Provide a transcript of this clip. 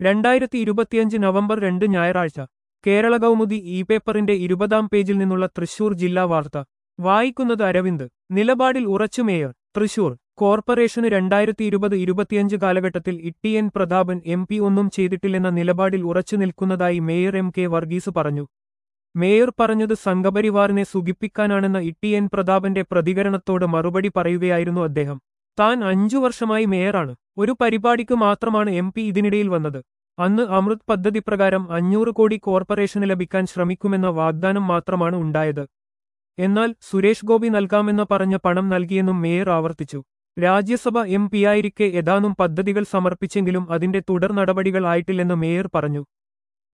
രണ്ടായിരത്തി ഇരുപത്തിയഞ്ച് നവംബർ രണ്ട് ഞായറാഴ്ച കേരള കൗമുദി ഇ പേപ്പറിന്റെ ഇരുപതാം പേജിൽ നിന്നുള്ള തൃശൂർ ജില്ലാ വാർത്ത വായിക്കുന്നത് അരവിന്ദ് നിലപാടിൽ ഉറച്ചു മേയർ തൃശൂർ കോർപ്പറേഷന് രണ്ടായിരത്തി ഇരുപത് ഇരുപത്തിയഞ്ച് കാലഘട്ടത്തിൽ E N Prathapan M P ഒന്നും ചെയ്തിട്ടില്ലെന്ന നിലപാടിൽ ഉറച്ചു നിൽക്കുന്നതായി മേയർ എം കെ വർഗീസ് പറഞ്ഞു മേയർ പറഞ്ഞത് സംഘപരിവാറിനെ സുഖിപ്പിക്കാനാണെന്ന ഇ എൻ പ്രതാപന്റെ പ്രതികരണത്തോട് മറുപടി പറയുകയായിരുന്നു അദ്ദേഹം താൻ അഞ്ചു വർഷമായി മേയറാണ് ഒരു പരിപാടിക്ക് മാത്രമാണ് എം പി ഇതിനിടയിൽ വന്നത് അന്ന് അമൃത് പദ്ധതി പ്രകാരം അഞ്ഞൂറ് കോടി കോർപ്പറേഷന് ലഭിക്കാൻ ശ്രമിക്കുമെന്ന വാഗ്ദാനം മാത്രമാണ് ഉണ്ടായത് എന്നാൽ സുരേഷ് ഗോപി നൽകാമെന്ന് പറഞ്ഞ പണം നൽകിയെന്നും മേയർ ആവർത്തിച്ചു രാജ്യസഭ എം പിയായിരിക്കെ ഏതാനും പദ്ധതികൾ സമർപ്പിച്ചെങ്കിലും അതിന്റെ തുടർ നടപടികൾ ആയിട്ടില്ലെന്ന് മേയർ പറഞ്ഞു